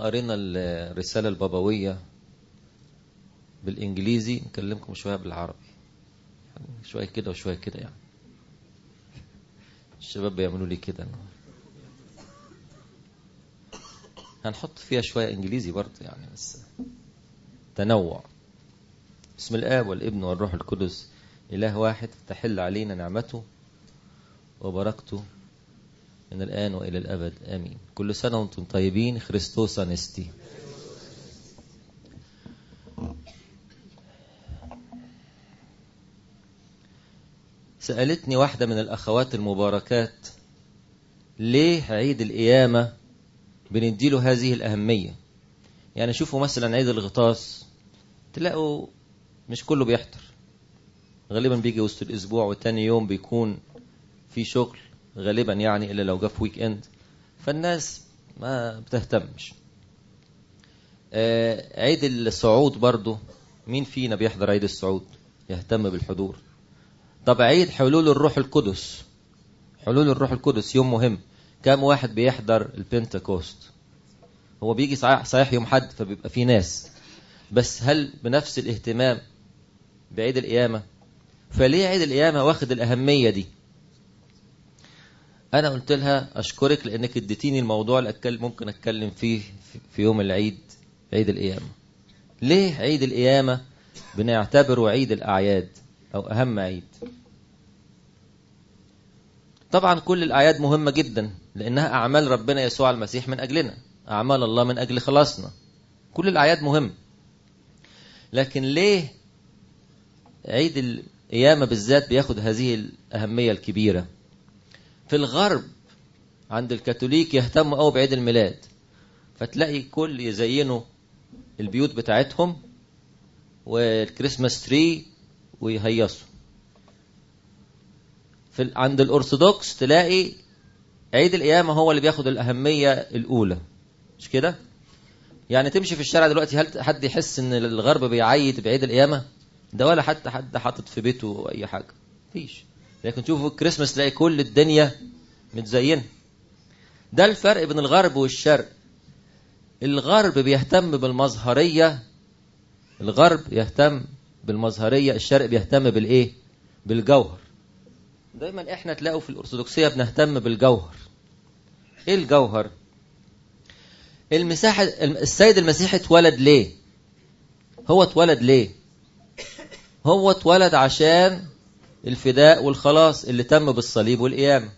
قرينا الرسالة البابوية بالإنجليزي نكلمكم شوية بالعربي يعني شوية كده وشوية كده يعني الشباب بيعملوا لي كده هنحط فيها شوية إنجليزي برضه يعني بس تنوع بسم الآب والابن والروح القدس إله واحد تحل علينا نعمته وبركته من الآن وإلى الأبد آمين كل سنة وأنتم طيبين خريستوس أنستي سألتني واحدة من الأخوات المباركات ليه عيد القيامة بنديله هذه الأهمية يعني شوفوا مثلا عيد الغطاس تلاقوا مش كله بيحضر غالبا بيجي وسط الأسبوع والتاني يوم بيكون في شغل غالبا يعني إلا لو جه في ويك إند فالناس ما بتهتمش آه عيد الصعود برضو مين فينا بيحضر عيد الصعود يهتم بالحضور طب عيد حلول الروح القدس حلول الروح القدس يوم مهم كام واحد بيحضر البنتكوست هو بيجي صحيح, صحيح يوم حد فبيبقى فيه ناس بس هل بنفس الاهتمام بعيد القيامة فليه عيد القيامة واخد الأهمية دي أنا قلت لها أشكرك لأنك اديتيني الموضوع اللي أتكلم ممكن أتكلم فيه في يوم العيد عيد القيامة ليه عيد القيامة بنعتبره عيد الأعياد أو أهم عيد طبعا كل الأعياد مهمة جدا لأنها أعمال ربنا يسوع المسيح من أجلنا أعمال الله من أجل خلاصنا كل الأعياد مهمة لكن ليه عيد القيامة بالذات بياخد هذه الأهمية الكبيرة في الغرب عند الكاثوليك يهتموا قوي بعيد الميلاد فتلاقي كل يزينوا البيوت بتاعتهم والكريسماس تري ويهيصوا في عند الأرثوذكس تلاقي عيد القيامة هو اللي بياخد الأهمية الأولى مش كده؟ يعني تمشي في الشارع دلوقتي هل حد يحس ان الغرب بيعيد بعيد القيامة؟ ده ولا حتى حد حاطط في بيته أي حاجة مفيش لكن تشوفوا الكريسماس تلاقي كل الدنيا متزينة ده الفرق بين الغرب والشرق الغرب بيهتم بالمظهرية الغرب يهتم بالمظهرية الشرق بيهتم بالإيه؟ بالجوهر دايما احنا تلاقوا في الأرثوذكسية بنهتم بالجوهر ايه الجوهر؟ المساحة السيد المسيح اتولد ليه؟ هو اتولد ليه؟ هو اتولد عشان الفداء والخلاص اللي تم بالصليب والقيامة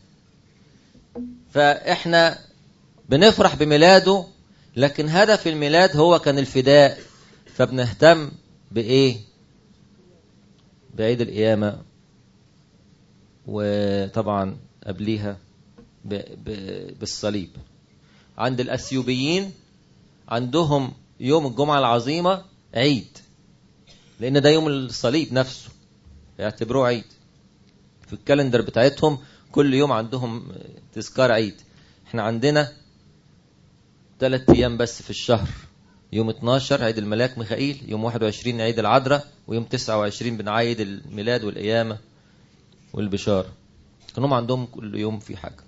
فاحنا بنفرح بميلاده لكن هدف الميلاد هو كان الفداء فبنهتم بإيه بعيد القيامة وطبعا قبليها ب... ب... بالصليب عند الأثيوبيين عندهم يوم الجمعة العظيمة عيد لأن ده يوم الصليب نفسه يعتبروه عيد في الكالندر بتاعتهم كل يوم عندهم تذكار عيد احنا عندنا ثلاث أيام بس في الشهر يوم 12 عيد الملاك ميخائيل يوم 21 عيد العذراء ويوم 29 بنعيد الميلاد والقيامة والبشارة كانوا عندهم كل يوم في حاجة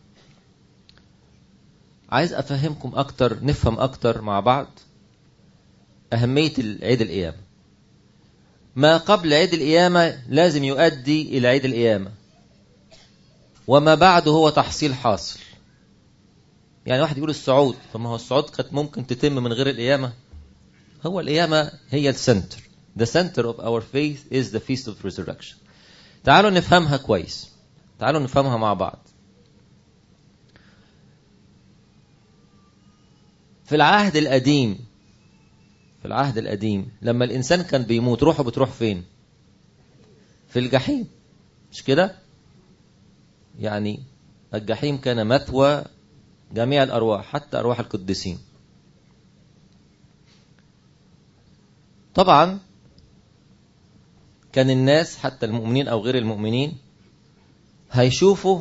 عايز أفهمكم أكتر نفهم أكتر مع بعض أهمية عيد القيامة ما قبل عيد القيامة لازم يؤدي إلى عيد القيامة وما بعده هو تحصيل حاصل يعني واحد يقول الصعود طب ما هو الصعود كانت ممكن تتم من غير القيامة هو القيامة هي السنتر The center of our faith is the feast of resurrection تعالوا نفهمها كويس تعالوا نفهمها مع بعض في العهد القديم في العهد القديم لما الإنسان كان بيموت روحه بتروح فين في الجحيم مش كده يعني الجحيم كان مثوى جميع الأرواح حتى أرواح القديسين طبعا كان الناس حتى المؤمنين أو غير المؤمنين هيشوفوا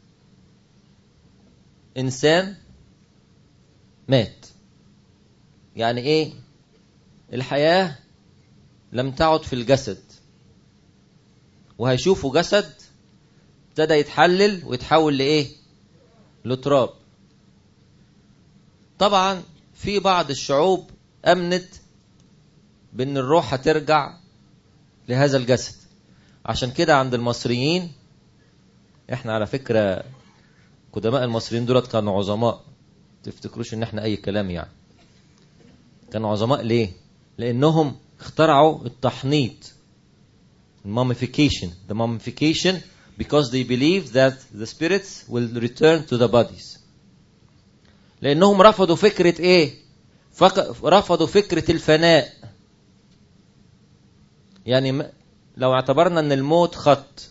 إنسان مات يعني إيه الحياة لم تعد في الجسد وهيشوفوا جسد ابتدى يتحلل ويتحول لإيه لتراب طبعا في بعض الشعوب امنت بان الروح هترجع لهذا الجسد عشان كده عند المصريين احنا على فكره قدماء المصريين دولت كانوا عظماء تفتكروش ان احنا اي كلام يعني كانوا عظماء ليه لانهم اخترعوا التحنيط mummification the mummification because they believe that the spirits will return to the bodies لانهم رفضوا فكره ايه فق... رفضوا فكره الفناء يعني م... لو اعتبرنا ان الموت خط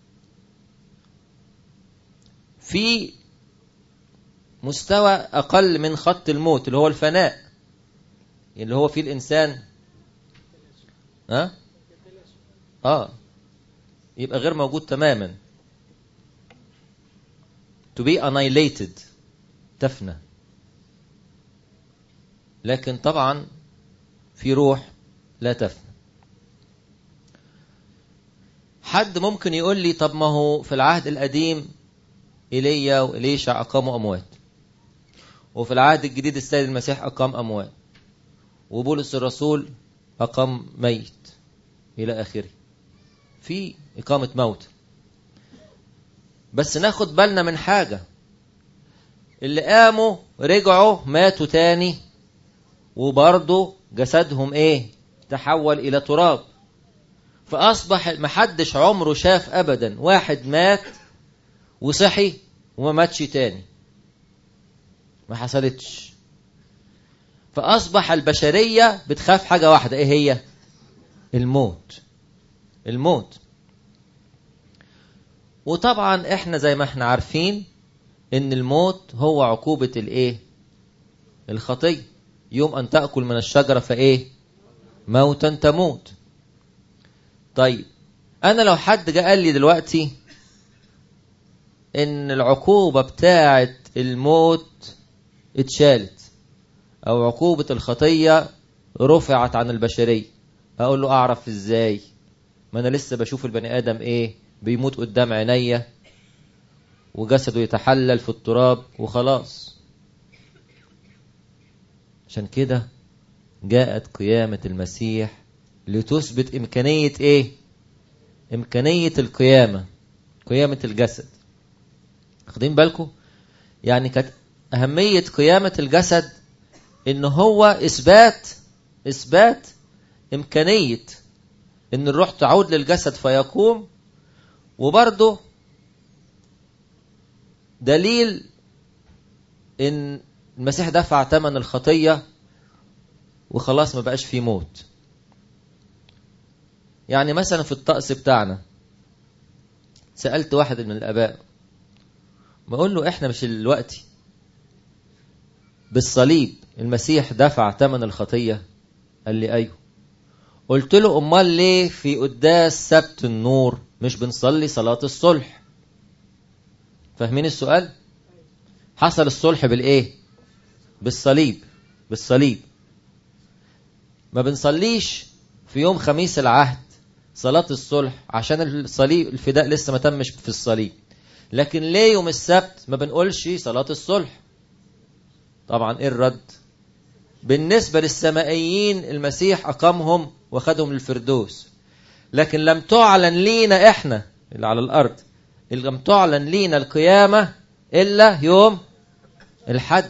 في مستوى اقل من خط الموت اللي هو الفناء اللي هو فيه الانسان ها اه يبقى غير موجود تماما to be annihilated تفنى لكن طبعا في روح لا تفنى حد ممكن يقول لي طب ما هو في العهد القديم ايليا وإليشع أقاموا أموات وفي العهد الجديد السيد المسيح أقام أموات وبولس الرسول أقام ميت إلى آخره في إقامة موت بس ناخد بالنا من حاجة اللي قاموا رجعوا ماتوا تاني وبرضه جسدهم ايه تحول الى تراب فاصبح محدش عمره شاف ابدا واحد مات وصحي وما ماتش تاني ما حصلتش فاصبح البشريه بتخاف حاجه واحده ايه هي الموت الموت وطبعا احنا زي ما احنا عارفين ان الموت هو عقوبه الايه الخطيه يوم أن تأكل من الشجرة فإيه موتا تموت طيب أنا لو حد جاء قال لي دلوقتي إن العقوبة بتاعة الموت اتشالت أو عقوبة الخطية رفعت عن البشرية أقول له أعرف إزاي ما أنا لسه بشوف البني آدم إيه بيموت قدام عينيا وجسده يتحلل في التراب وخلاص عشان كده جاءت قيامة المسيح لتثبت إمكانية إيه؟ إمكانية القيامة قيامة الجسد واخدين بالكم؟ يعني كانت أهمية قيامة الجسد إن هو إثبات إثبات إمكانية إن الروح تعود للجسد فيقوم وبرضه دليل إن المسيح دفع ثمن الخطية وخلاص ما بقاش فيه موت يعني مثلا في الطقس بتاعنا سألت واحد من الآباء بقول له احنا مش دلوقتي بالصليب المسيح دفع ثمن الخطية قال لي أيوه قلت له أمال ليه في قداس سبت النور مش بنصلي صلاة الصلح فاهمين السؤال حصل الصلح بالإيه بالصليب بالصليب ما بنصليش في يوم خميس العهد صلاة الصلح عشان الصليب الفداء لسه ما تمش في الصليب لكن ليه يوم السبت ما بنقولش صلاة الصلح طبعا ايه الرد بالنسبة للسمائيين المسيح أقامهم وخدهم للفردوس لكن لم تعلن لينا احنا اللي على الأرض لم تعلن لينا القيامة إلا يوم الحد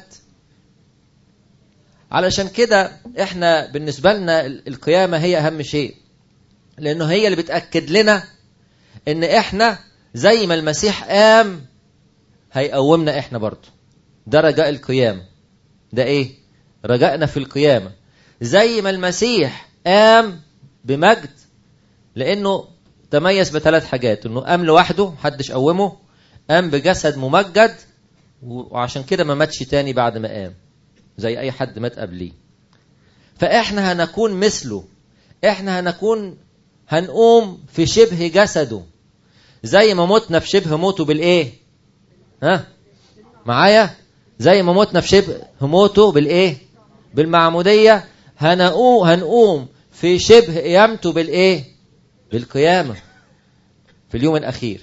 علشان كده احنا بالنسبة لنا القيامة هي أهم شيء لأنه هي اللي بتأكد لنا إن احنا زي ما المسيح قام هيقومنا احنا برضه ده رجاء القيامة ده ايه رجائنا في القيامة زي ما المسيح قام بمجد لأنه تميز بثلاث حاجات انه قام لوحده محدش قومه قام بجسد ممجد وعشان كده ما ماتش تاني بعد ما قام زي اي حد مات قبليه فاحنا هنكون مثله احنا هنكون هنقوم في شبه جسده زي ما متنا في شبه موته بالايه ها معايا زي ما متنا في شبه موته بالايه بالمعموديه هنقوم هنقوم في شبه قيامته بالايه بالقيامه في اليوم الاخير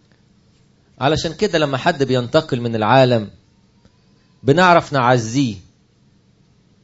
علشان كده لما حد بينتقل من العالم بنعرف نعزيه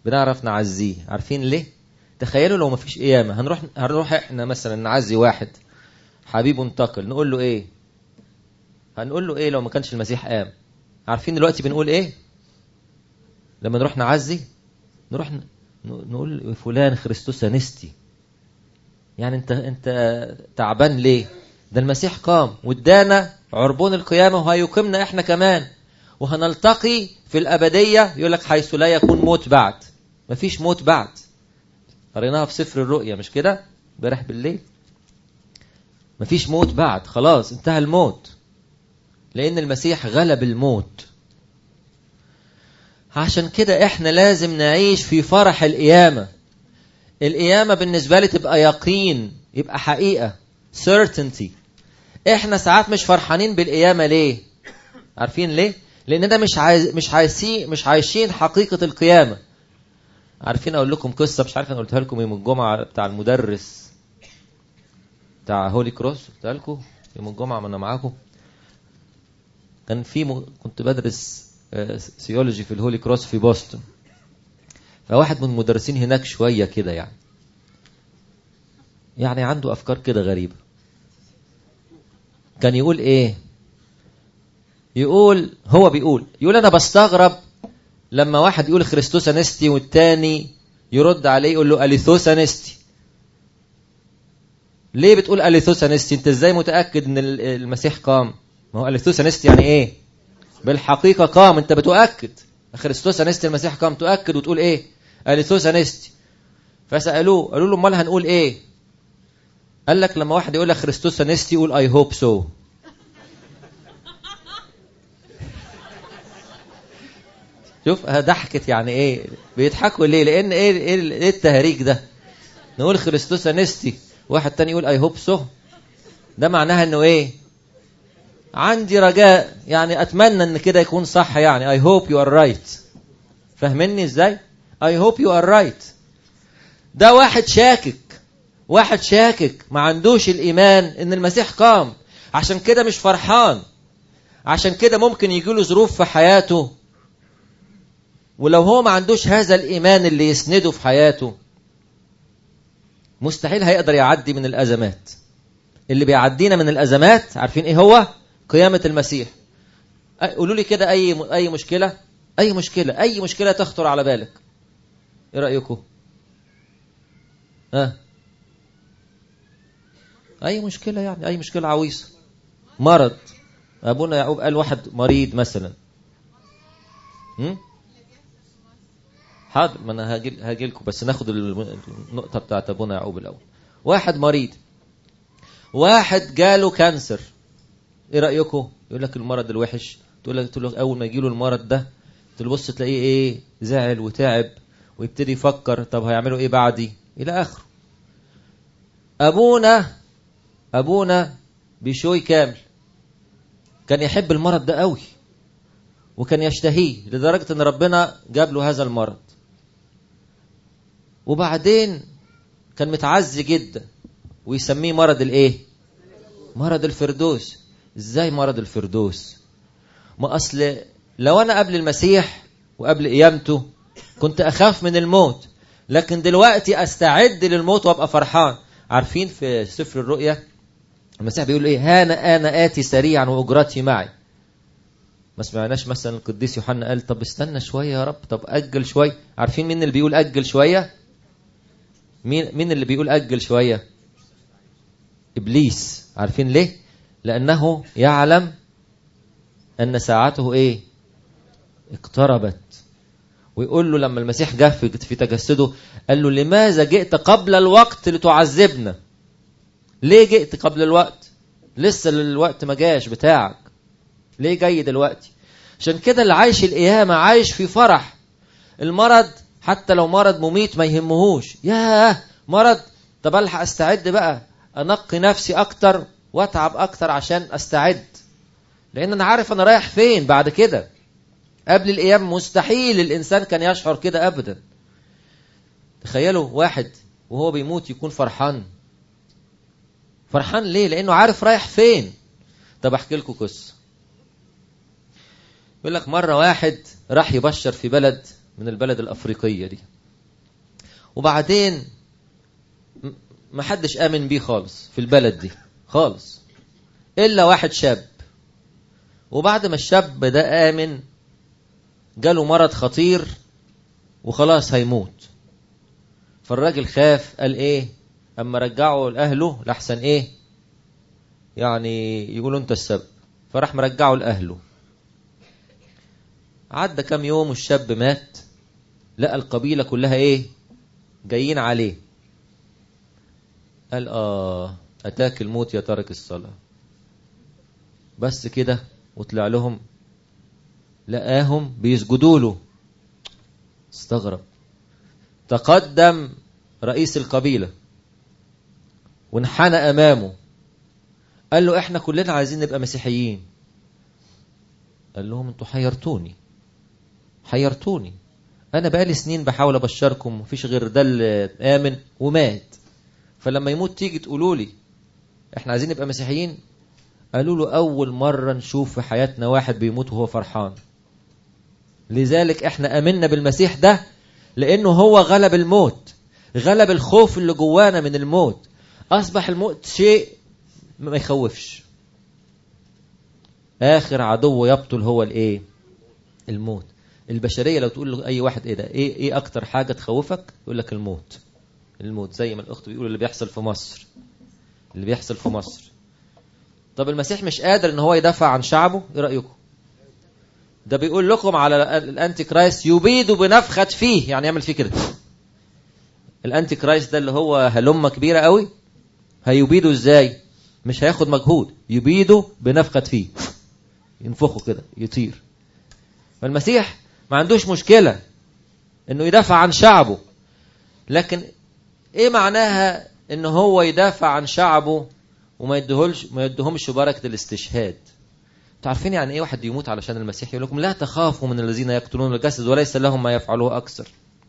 بنعرف نعزيه عارفين ليه تخيلوا لو مفيش قيامة هنروح هنروح احنا مثلا نعزي واحد حبيبه انتقل نقول له ايه هنقول له ايه لو ما كانش المسيح قام عارفين دلوقتي بنقول ايه لما نروح نعزي نروح ن... نقول فلان خريستوس انستي يعني انت انت تعبان ليه ده المسيح قام وادانا عربون القيامه وهيقيمنا احنا كمان وهنلتقي في الابديه يقول لك حيث لا يكون موت بعد مفيش موت بعد قريناها في سفر الرؤيا مش كده امبارح بالليل مفيش موت بعد خلاص انتهى الموت لان المسيح غلب الموت عشان كده احنا لازم نعيش في فرح القيامة القيامة بالنسبة لي تبقى يقين يبقى حقيقة certainty احنا ساعات مش فرحانين بالقيامة ليه عارفين ليه لان ده مش عايز مش عايشين مش عايشين حقيقة القيامة عارفين اقول لكم قصة مش عارف انا قلتها لكم يوم الجمعة بتاع المدرس بتاع هولي كروس قلتها لكم يوم الجمعة ما انا معاكم كان في م... كنت بدرس سيولوجي في الهولي كروس في بوسطن فواحد من المدرسين هناك شوية كده يعني يعني عنده أفكار كده غريبة كان يقول إيه يقول هو بيقول يقول أنا بستغرب لما واحد يقول خريستوس أنستي والتاني يرد عليه يقول له أليثوس أنستي ليه بتقول أليثوس أنستي أنت إزاي متأكد أن المسيح قام ما هو أليثوس أنستي يعني إيه بالحقيقة قام انت بتؤكد خريستوس انستي المسيح قام تؤكد وتقول ايه اليثوس انستي فسألوه قالوا له امال هنقول ايه قال لك لما واحد يقول لك خريستوس انستي يقول اي هوب سو شوف ضحكت يعني ايه بيضحكوا ليه لان ايه ايه, إيه التهريج ده نقول خريستوس انستي واحد تاني يقول اي هوب سو ده معناها انه ايه عندي رجاء يعني اتمنى ان كده يكون صح يعني I hope you are right فاهمني ازاي I hope you are right ده واحد شاكك واحد شاكك ما عندوش الايمان ان المسيح قام عشان كده مش فرحان عشان كده ممكن يجيله ظروف في حياته ولو هو ما عندوش هذا الايمان اللي يسنده في حياته مستحيل هيقدر يعدي من الازمات اللي بيعدينا من الازمات عارفين ايه هو قيامة المسيح قولوا لي كده أي أي مشكلة أي مشكلة أي مشكلة تخطر على بالك إيه رأيكم؟ ها أي مشكلة يعني أي مشكلة عويصة مرض أبونا يعقوب قال واحد مريض مثلا هم؟ حاضر ما أنا هاجي هاجي لكم بس ناخد النقطة بتاعت أبونا يعقوب الأول واحد مريض واحد جاله كانسر ايه رايكم يقول لك المرض الوحش تقول لك تقول لك اول ما يجيله المرض ده تبص تلاقيه ايه زعل وتعب ويبتدي يفكر طب هيعملوا ايه بعدي الى اخره ابونا ابونا بشوي كامل كان يحب المرض ده قوي وكان يشتهيه لدرجه ان ربنا جاب له هذا المرض وبعدين كان متعزي جدا ويسميه مرض الايه مرض الفردوس ازاي مرض الفردوس ما اصل لو انا قبل المسيح وقبل قيامته كنت اخاف من الموت لكن دلوقتي استعد للموت وابقى فرحان عارفين في سفر الرؤيا المسيح بيقول ايه هانا انا اتي سريعا واجرتي معي ما سمعناش مثلا القديس يوحنا قال طب استنى شويه يا رب طب اجل شويه عارفين مين اللي بيقول اجل شويه مين مين اللي بيقول اجل شويه ابليس عارفين ليه لأنه يعلم أن ساعته إيه اقتربت ويقول له لما المسيح جه في تجسده قال له لماذا جئت قبل الوقت لتعذبنا ليه جئت قبل الوقت لسه الوقت ما جاش بتاعك ليه جاي دلوقتي عشان كده اللي عايش القيامة عايش في فرح المرض حتى لو مرض مميت ما يهمهوش ياه مرض طب الحق استعد بقى انقي نفسي اكتر واتعب اكتر عشان استعد لان انا عارف انا رايح فين بعد كده قبل الايام مستحيل الانسان كان يشعر كده ابدا تخيلوا واحد وهو بيموت يكون فرحان فرحان ليه لانه عارف رايح فين طب احكي لكم قصه يقول لك مره واحد راح يبشر في بلد من البلد الأفريقية دي وبعدين ما حدش آمن بيه خالص في البلد دي خالص إلا واحد شاب وبعد ما الشاب ده آمن جاله مرض خطير وخلاص هيموت فالراجل خاف قال ايه اما رجعه لاهله لحسن ايه يعني يقولوا انت السبب فراح مرجعه لاهله عدى كام يوم والشاب مات لقى القبيلة كلها ايه جايين عليه قال اه اتاك الموت يا تارك الصلاة بس كده وطلع لهم لقاهم بيسجدوا له استغرب تقدم رئيس القبيلة وانحنى أمامه قال له احنا كلنا عايزين نبقى مسيحيين قال لهم انتوا حيرتوني حيرتوني انا بقالي سنين بحاول ابشركم مفيش غير ده اللي امن ومات فلما يموت تيجي تقولوا لي احنا عايزين نبقى مسيحيين قالوا له اول مرة نشوف في حياتنا واحد بيموت وهو فرحان لذلك احنا امنا بالمسيح ده لانه هو غلب الموت غلب الخوف اللي جوانا من الموت اصبح الموت شيء ما يخوفش اخر عدو يبطل هو الايه الموت البشريه لو تقول له اي واحد ايه ده ايه ايه اكتر حاجه تخوفك يقول لك الموت الموت زي ما الاخت بيقول اللي بيحصل في مصر اللي بيحصل في مصر طب المسيح مش قادر ان هو يدافع عن شعبه ايه رايكم ده بيقول لكم على الانتي كرايست يبيد بنفخة فيه يعني يعمل فيه كده الانتي كرايست ده اللي هو هلمة كبيرة قوي هيبيده ازاي مش هياخد مجهود يبيده بنفخة فيه ينفخه كده يطير فالمسيح ما عندوش مشكلة انه يدافع عن شعبه لكن ايه معناها ان هو يدافع عن شعبه وما يدهولش ما يدهمش بركة الاستشهاد تعرفين يعني ايه واحد يموت علشان المسيح يقول لكم لا تخافوا من الذين يقتلون الجسد وليس لهم ما يفعلوه اكثر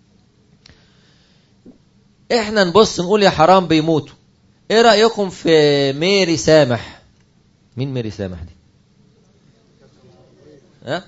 احنا نبص نقول يا حرام بيموتوا ايه رايكم في ميري سامح مين ميري سامح دي ها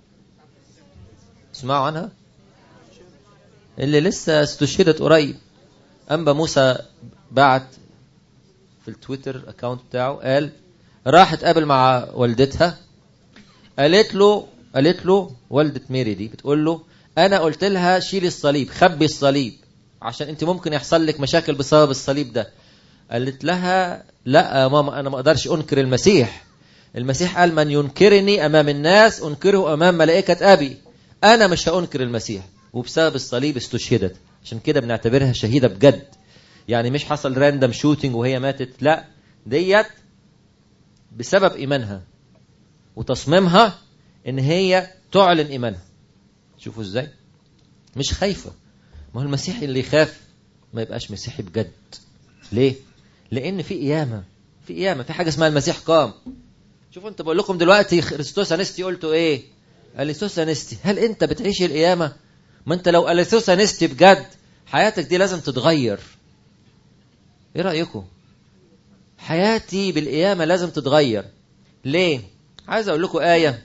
اسمعوا عنها اللي لسه استشهدت قريب انبا موسى بعت في التويتر اكاونت بتاعه قال راح اتقابل مع والدتها قالت له قالت له والدة ميري دي بتقول له انا قلت لها شيلي الصليب خبي الصليب عشان انت ممكن يحصل لك مشاكل بسبب الصليب ده قالت لها لا يا ماما انا ما اقدرش انكر المسيح المسيح قال من ينكرني امام الناس انكره امام ملائكه ابي انا مش هانكر المسيح وبسبب الصليب استشهدت عشان كده بنعتبرها شهيده بجد يعني مش حصل راندم شوتينج وهي ماتت لا ديت بسبب ايمانها وتصميمها ان هي تعلن ايمانها شوفوا ازاي مش خايفه ما هو المسيحي اللي يخاف ما يبقاش مسيحي بجد ليه لان في قيامه في قيامه في حاجه اسمها المسيح قام شوفوا انت بقول لكم دلوقتي خريستوس انستي قلتوا ايه اليسوس انستي هل انت بتعيش القيامه ما انت لو اليسوس انستي بجد حياتك دي لازم تتغير ايه رايكم حياتي بالقيامه لازم تتغير ليه عايز اقول لكم ايه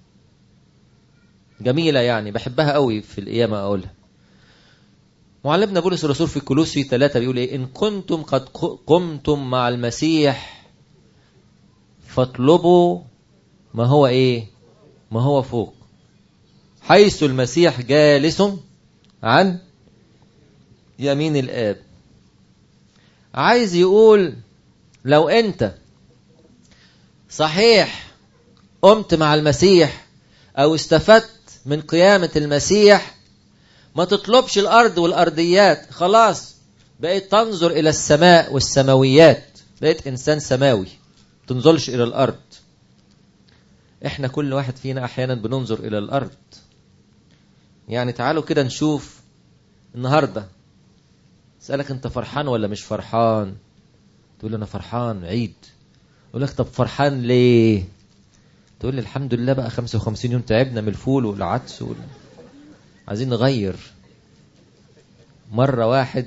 جميله يعني بحبها قوي في القيامه اقولها معلمنا بولس الرسول في كولوسي ثلاثة بيقول ايه ان كنتم قد قمتم مع المسيح فاطلبوا ما هو ايه ما هو فوق حيث المسيح جالس عن يمين الآب عايز يقول لو انت صحيح قمت مع المسيح او استفدت من قيامة المسيح ما تطلبش الارض والارضيات خلاص بقيت تنظر الى السماء والسماويات بقيت انسان سماوي تنظرش الى الارض احنا كل واحد فينا احيانا بننظر الى الارض يعني تعالوا كده نشوف النهارده اسالك انت فرحان ولا مش فرحان تقول لي انا فرحان عيد اقول لك طب فرحان ليه تقول لي الحمد لله بقى 55 يوم تعبنا من الفول والعدس وال... عايزين نغير مرة واحد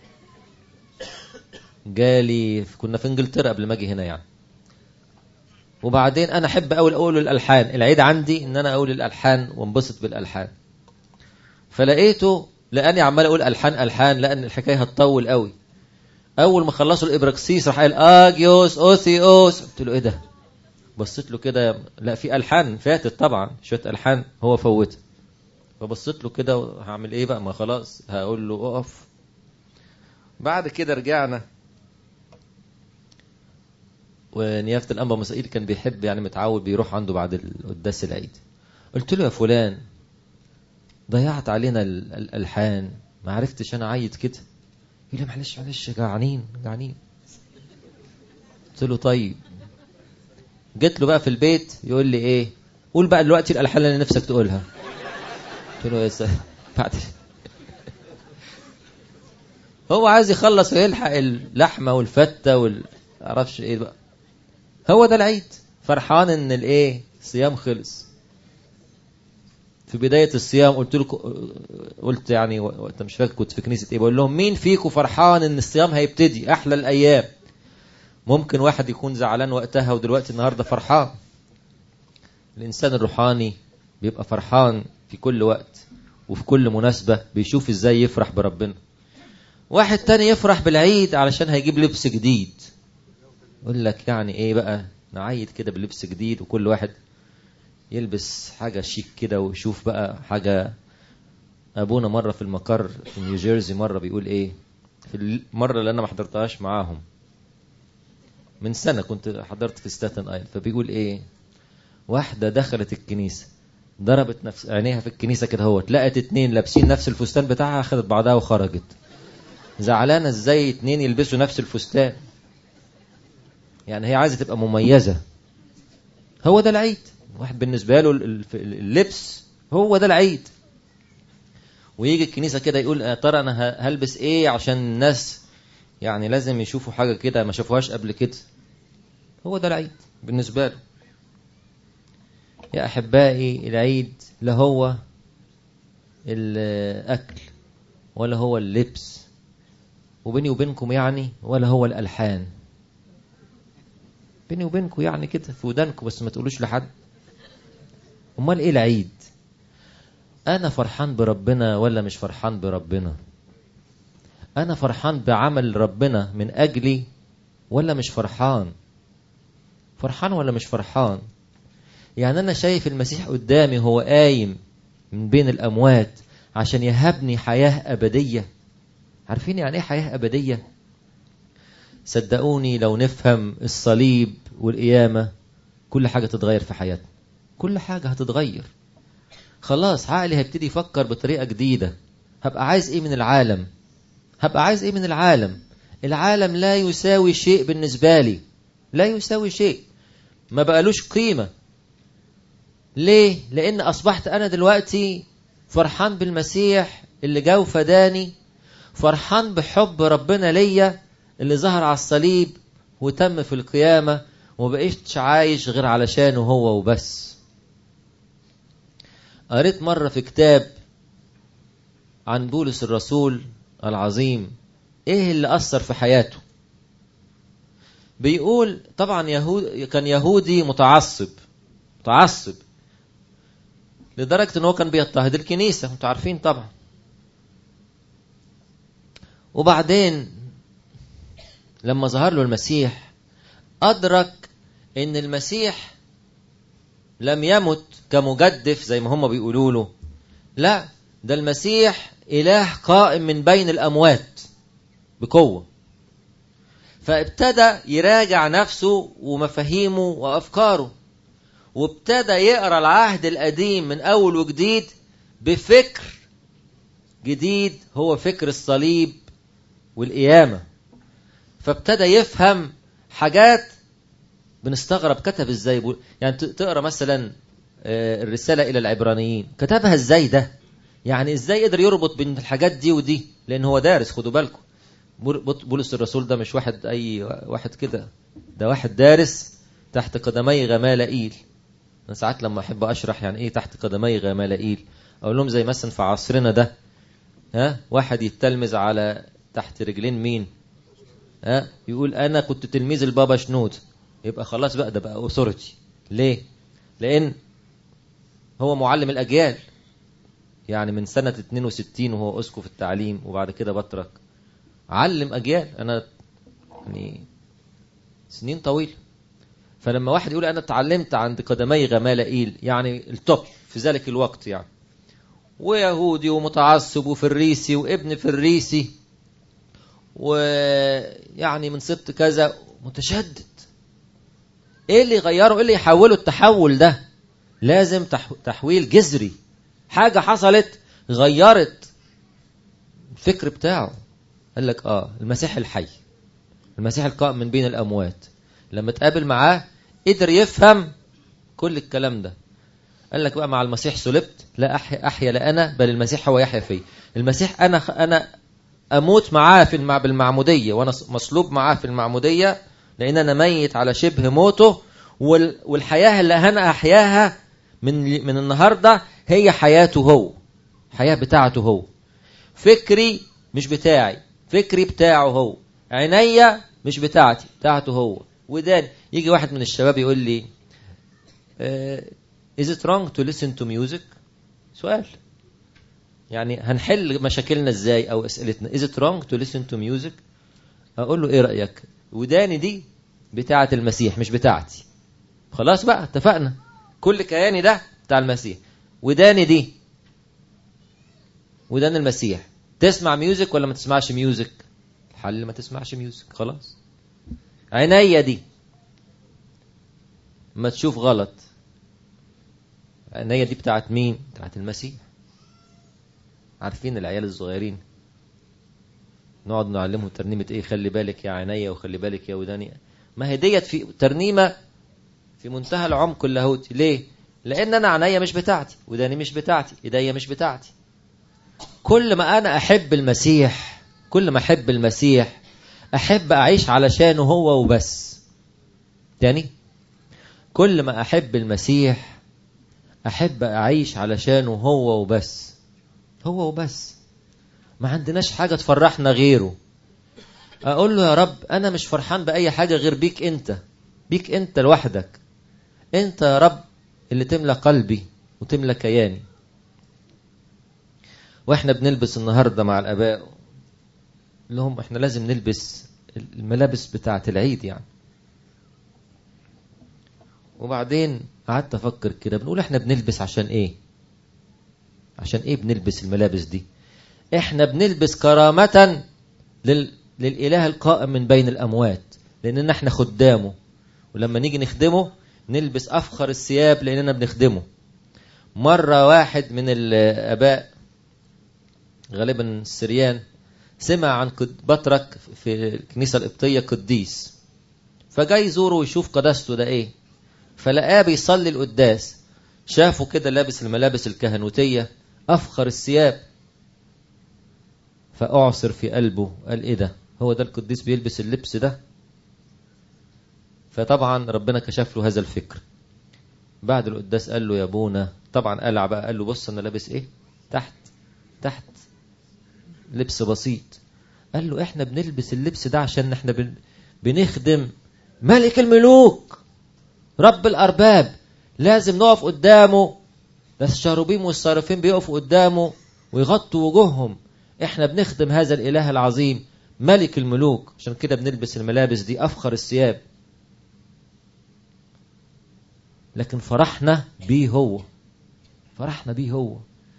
جالي كنا في انجلترا قبل ما اجي هنا يعني وبعدين انا احب اقول اقول الالحان العيد عندي ان انا اقول الالحان وانبسط بالالحان فلقيته لاني عمال اقول الحان الحان لان الحكايه هتطول قوي اول ما خلصوا الابراكسيس راح قال اجيوس اوثيوس قلت له ايه ده بصيت له كده لا في الحان فاتت طبعا شويه الحان هو فوتها فبصيت له كده هعمل ايه بقى ما خلاص هقول له اقف بعد كده رجعنا ونيافه الانبا مسائيل كان بيحب يعني متعود بيروح عنده بعد القداس العيد قلت له يا فلان ضيعت علينا الالحان ما عرفتش انا عيد كده يقول لي معلش معلش جعانين جعانين قلت له طيب جيت له بقى في البيت يقول لي ايه قول بقى دلوقتي الالحان اللي نفسك تقولها قلت له يا سلام بعد هو عايز يخلص ويلحق اللحمه والفته وال معرفش ايه بقى هو ده العيد فرحان ان الايه الصيام خلص في بداية الصيام قلت له قلت يعني وانت مش فاكر كنت في كنيسة ايه بقول لهم مين فيكم فرحان ان الصيام هيبتدي احلى الايام ممكن واحد يكون زعلان وقتها ودلوقتي النهاردة فرحان الانسان الروحاني بيبقى فرحان في كل وقت وفي كل مناسبة بيشوف ازاي يفرح بربنا واحد تاني يفرح بالعيد علشان هيجيب لبس جديد يقول لك يعني ايه بقى نعيد كده بلبس جديد وكل واحد يلبس حاجة شيك كده ويشوف بقى حاجة أبونا مرة في المقر في نيوجيرسي مرة بيقول إيه في المرة اللي أنا ما حضرتهاش معاهم من سنة كنت حضرت في ستاتن آيل فبيقول إيه واحدة دخلت الكنيسة ضربت نفس عينيها في الكنيسة كده هو لقت اتنين لابسين نفس الفستان بتاعها خدت بعضها وخرجت زعلانة ازاي اتنين يلبسوا نفس الفستان يعني هي عايزة تبقى مميزة هو ده العيد واحد بالنسبة له اللبس هو ده العيد ويجي الكنيسة كده يقول يا ترى أنا هلبس إيه عشان الناس يعني لازم يشوفوا حاجة كده ما شافوهاش قبل كده هو ده العيد بالنسبة له يا أحبائي العيد لا هو الأكل ولا هو اللبس وبيني وبينكم يعني ولا هو الألحان بيني وبينكم يعني كده في ودانكم بس ما تقولوش لحد امال ايه العيد انا فرحان بربنا ولا مش فرحان بربنا انا فرحان بعمل ربنا من اجلي ولا مش فرحان فرحان ولا مش فرحان يعني انا شايف المسيح قدامي هو قايم من بين الاموات عشان يهبني حياه ابديه عارفين يعني ايه حياه ابديه صدقوني لو نفهم الصليب والقيامه كل حاجه تتغير في حياتنا كل حاجة هتتغير خلاص عقلي هيبتدي يفكر بطريقة جديدة هبقى عايز ايه من العالم هبقى عايز ايه من العالم العالم لا يساوي شيء بالنسبة لي لا يساوي شيء ما بقالوش قيمة ليه لان اصبحت انا دلوقتي فرحان بالمسيح اللي جا وفداني فرحان بحب ربنا ليا اللي ظهر على الصليب وتم في القيامة ومبقيتش عايش غير علشانه هو وبس قريت مرة في كتاب عن بولس الرسول العظيم ايه اللي أثر في حياته بيقول طبعا يهود كان يهودي متعصب متعصب لدرجة ان هو كان بيضطهد الكنيسة انتوا عارفين طبعا وبعدين لما ظهر له المسيح أدرك ان المسيح لم يمت كمجدف زي ما هم بيقولوا له لا ده المسيح إله قائم من بين الأموات بقوة فابتدى يراجع نفسه ومفاهيمه وأفكاره وابتدى يقرأ العهد القديم من أول وجديد بفكر جديد هو فكر الصليب والقيامة فابتدى يفهم حاجات بنستغرب كتب ازاي بول... يعني تقرا مثلا الرساله الى العبرانيين كتبها ازاي ده يعني ازاي قدر يربط بين الحاجات دي ودي لان هو دارس خدوا بالكم بولس الرسول ده مش واحد اي واحد كده ده واحد دارس تحت قدمي غمالائيل انا ساعات لما احب اشرح يعني ايه تحت قدمي غمالائيل اقول لهم زي مثلا في عصرنا ده ها واحد يتلمذ على تحت رجلين مين ها يقول انا كنت تلميذ البابا شنود يبقى خلاص بقى ده بقى اوثورتي ليه لان هو معلم الاجيال يعني من سنة 62 وهو أسقف التعليم وبعد كده بترك علم أجيال أنا يعني سنين طويلة فلما واحد يقول أنا اتعلمت عند قدمي غمالائيل يعني التوب في ذلك الوقت يعني ويهودي ومتعصب وفريسي وابن فريسي ويعني من سبط كذا متشدد ايه اللي يغيره ايه اللي يحوله التحول ده لازم تحويل جذري حاجة حصلت غيرت الفكر بتاعه قال لك اه المسيح الحي المسيح القائم من بين الأموات لما تقابل معاه قدر يفهم كل الكلام ده قال لك بقى مع المسيح سلبت لا أحيا, أحيا لا أنا بل المسيح هو يحيا فيه المسيح أنا أنا أموت معاه في المع... بالمعمودية وأنا مصلوب معاه في المعمودية لأن أنا ميت على شبه موته وال... والحياة اللي أنا أحياها من من النهاردة هي حياته هو حياة بتاعته هو فكري مش بتاعي فكري بتاعه هو عينيا مش بتاعتي بتاعته هو ودان يجي واحد من الشباب يقول لي is it wrong to listen to music سؤال يعني هنحل مشاكلنا ازاي او اسئلتنا is it wrong to listen to music اقول له ايه رايك وداني دي بتاعه المسيح مش بتاعتي خلاص بقى اتفقنا كل كياني ده بتاع المسيح وداني دي ودان المسيح تسمع ميوزك ولا ما تسمعش ميوزك الحل ما تسمعش ميوزك خلاص عينيا دي ما تشوف غلط عينيا دي بتاعت مين بتاعت المسيح عارفين العيال الصغيرين نقعد نعلمهم ترنيمة ايه خلي بالك يا عينيا وخلي بالك يا وداني ما هي ديت في ترنيمة في منتهى العمق اللاهوتي ليه لان انا عينيا مش بتاعتي وداني مش بتاعتي ايديا مش بتاعتي كل ما انا احب المسيح كل ما احب المسيح احب اعيش علشانه هو وبس تاني كل ما احب المسيح احب اعيش علشانه هو وبس هو وبس ما عندناش حاجة تفرحنا غيره اقول له يا رب انا مش فرحان باي حاجة غير بيك انت بيك انت لوحدك انت يا رب اللي تملى قلبي وتملى كياني واحنا بنلبس النهارده مع الاباء لهم احنا لازم نلبس الملابس بتاعه العيد يعني وبعدين قعدت افكر كده بنقول احنا بنلبس عشان ايه عشان ايه بنلبس الملابس دي احنا بنلبس كرامة لل... للاله القائم من بين الاموات لاننا احنا خدامه ولما نيجي نخدمه نلبس افخر الثياب لاننا بنخدمه مرة واحد من الاباء غالبا السريان سمع عن بطرك في الكنيسة القبطية قديس فجاي يزوره ويشوف قداسته ده ايه فلقاه بيصلي القداس شافه كده لابس الملابس الكهنوتية أفخر الثياب فأعصر في قلبه قال إيه ده هو ده القديس بيلبس اللبس ده فطبعا ربنا كشف له هذا الفكر بعد القداس قال له يا ابونا طبعا قلع بقى قال له بص انا لابس ايه تحت تحت لبس بسيط قال له احنا بنلبس اللبس ده عشان احنا بن... بنخدم ملك الملوك رب الارباب لازم نقف قدامه بس الشاروبيم والصارفين بيقفوا قدامه ويغطوا وجوههم احنا بنخدم هذا الاله العظيم ملك الملوك عشان كده بنلبس الملابس دي افخر الثياب لكن فرحنا بيه هو فرحنا بيه هو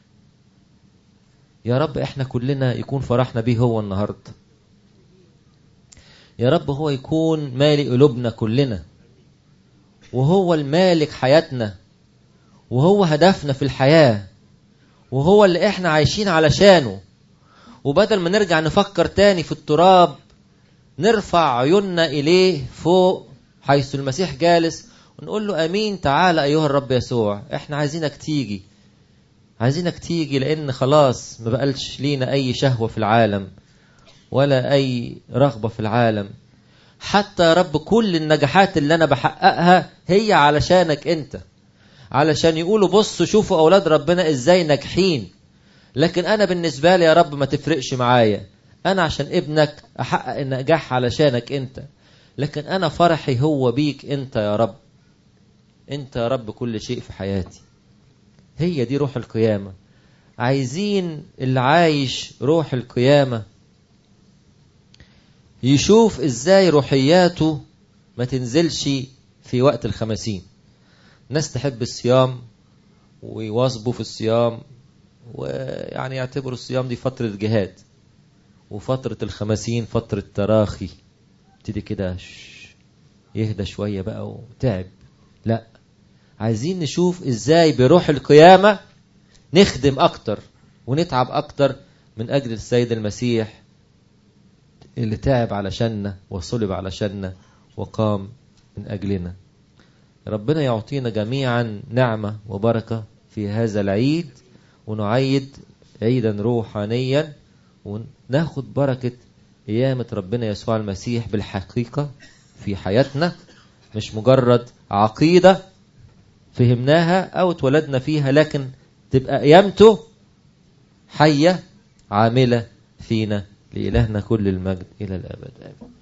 يا رب احنا كلنا يكون فرحنا بيه هو النهارده يا رب هو يكون مالي قلوبنا كلنا وهو المالك حياتنا وهو هدفنا في الحياة وهو اللي احنا عايشين علشانه وبدل ما نرجع نفكر تاني في التراب نرفع عيوننا إليه فوق حيث المسيح جالس ونقول له أمين تعالى أيها الرب يسوع احنا عايزينك تيجي عايزينك تيجي لأن خلاص ما بقالش لينا أي شهوة في العالم ولا أي رغبة في العالم حتى يا رب كل النجاحات اللي أنا بحققها هي علشانك أنت علشان يقولوا بصوا شوفوا أولاد ربنا إزاي ناجحين لكن أنا بالنسبة لي يا رب ما تفرقش معايا أنا عشان ابنك أحقق النجاح علشانك أنت لكن أنا فرحي هو بيك أنت يا رب أنت يا رب كل شيء في حياتي هي دي روح القيامة عايزين اللي عايش روح القيامة يشوف ازاي روحياته ما تنزلش في وقت الخمسين ناس تحب الصيام ويواظبوا في الصيام ويعني يعتبروا الصيام دي فترة جهاد وفترة الخمسين فترة تراخي ابتدي كده يهدى شوية بقى وتعب لا عايزين نشوف ازاي بروح القيامة نخدم اكتر ونتعب اكتر من اجل السيد المسيح اللي تعب علشاننا وصلب علشاننا وقام من اجلنا ربنا يعطينا جميعا نعمة وبركة في هذا العيد ونعيد عيدا روحانيا وناخد بركة قيامة ربنا يسوع المسيح بالحقيقة في حياتنا مش مجرد عقيدة فهمناها أو اتولدنا فيها لكن تبقى قيامته حية عاملة فينا لإلهنا كل المجد إلى الأبد آمين